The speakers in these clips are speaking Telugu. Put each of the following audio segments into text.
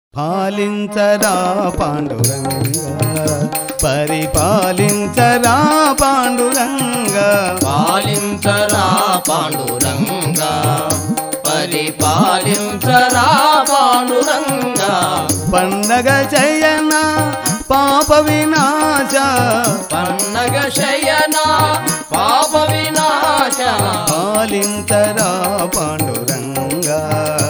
పాలించరా పాండురంగా పరిపాలించరా పాండురంగా పాలించరా పాండురంగా పరిపాలించరా పాండురంగా పండగ చేయన పాప వినాశ పన్నగ శయన పాప వినాశ పాలించరా పాండురంగా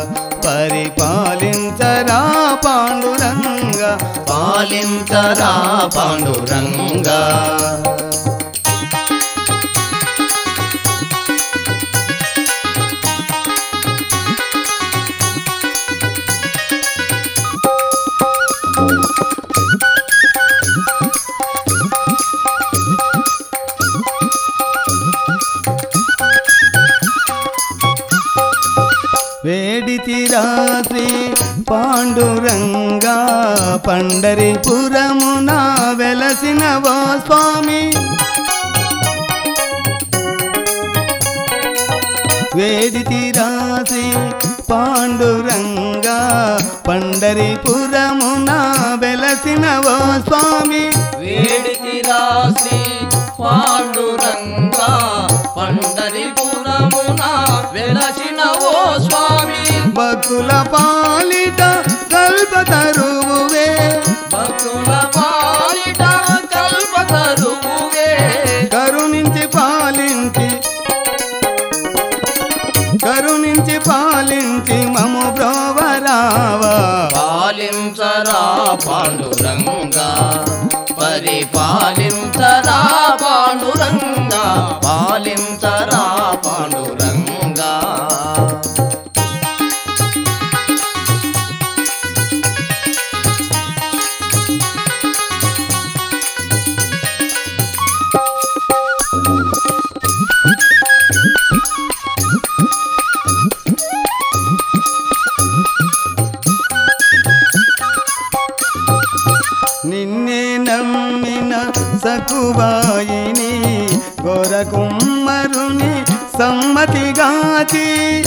పరిపాలించరా పాండురంగా పాలించరా పాండురంగా వేడితిరా శ్రీ పాండురంగా పండరిపురమున వెలసిన ఓ స్వామి వేడితిరా శ్రీ పాండురంగా పండరిపురమున వెలసిన ఓ స్వామి వేడితి రాసి పాండురంగా పండరిపురమున వెలసిన ఓ స్వామి భక్తుల పాలిట కల్పతరువువే భక్తుల పాలిట కల్పతరువువే కరుణించి పాలించి కరుణించి పాలించి మము బ్రోవరావా పాలించరా పాండురంగా పరిపాలించరా పాండురంగా పాలించరా పాండురంగా నిన్నే నమ్మిన సకుబాయిని గోరకుమ్మరుని సమ్మతిగాచి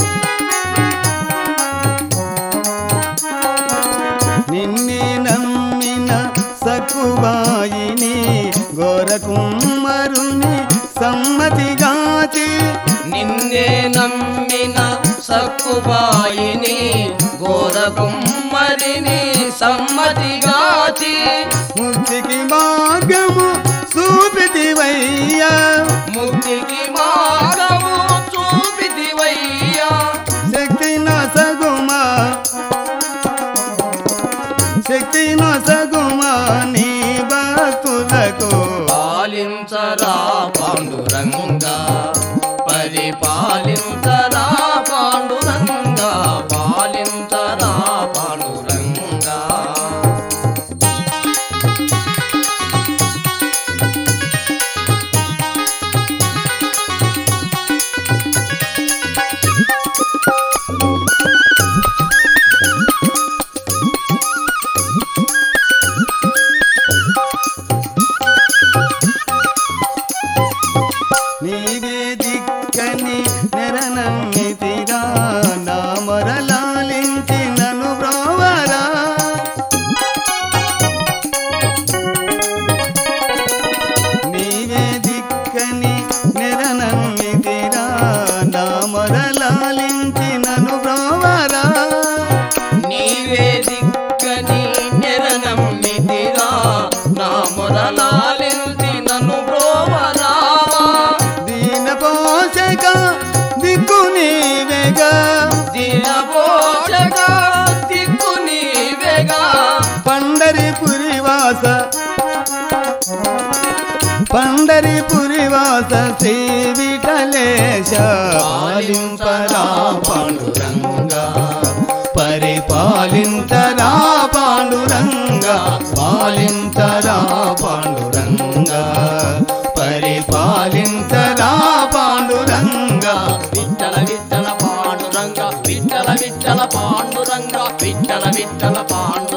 నిన్నే నమ్మిన సకుబాయిని గోరకుమ్మరుని సమ్మతిగాచి నిన్నే నమ్మిన సక్కుబాయిని గోరకుమ్మరిని సమ్మతిగాచి ముక్తికి మార్గము చూపితివయ్యా ముక్తికి మార్గము చూపితివయ్యా శక్తి నొసగుమా శక్తి నొసగుమా నీ భక్తులకు పాలించరా పాండురంగా పరిపాలించరా పాండురంగా పాలించరా పాండురంగా నీవే దిక్కని నెరనమ్మితిరా నా మొరలాలించి నన్ను బ్రోవరా నీవే దిక్కని నెరనమ్మితిరా నా మొరలాలించి నన్ను బ్రోవరా నీవే దిక్కని నెరనమ్మితిరా నా మొదలాలింది నన్ను బ్రోవరా దీన పోషక దిక్కు నీవేగా దినపోషక దిక్కు నీవేగా పండరి పురివాస పండరి పురివాస శ్రీ విఠలేశ పాలింపరా పాండురంగా పరిపాలింతరా పాండురంగా పాలింతరా పాండురంగా పరిపాలింతరా పాండురంగా విట్టల విట్టల పాండురంగ విట్టల విట్టల పాండురంగ విట్టల విట్టల పాండు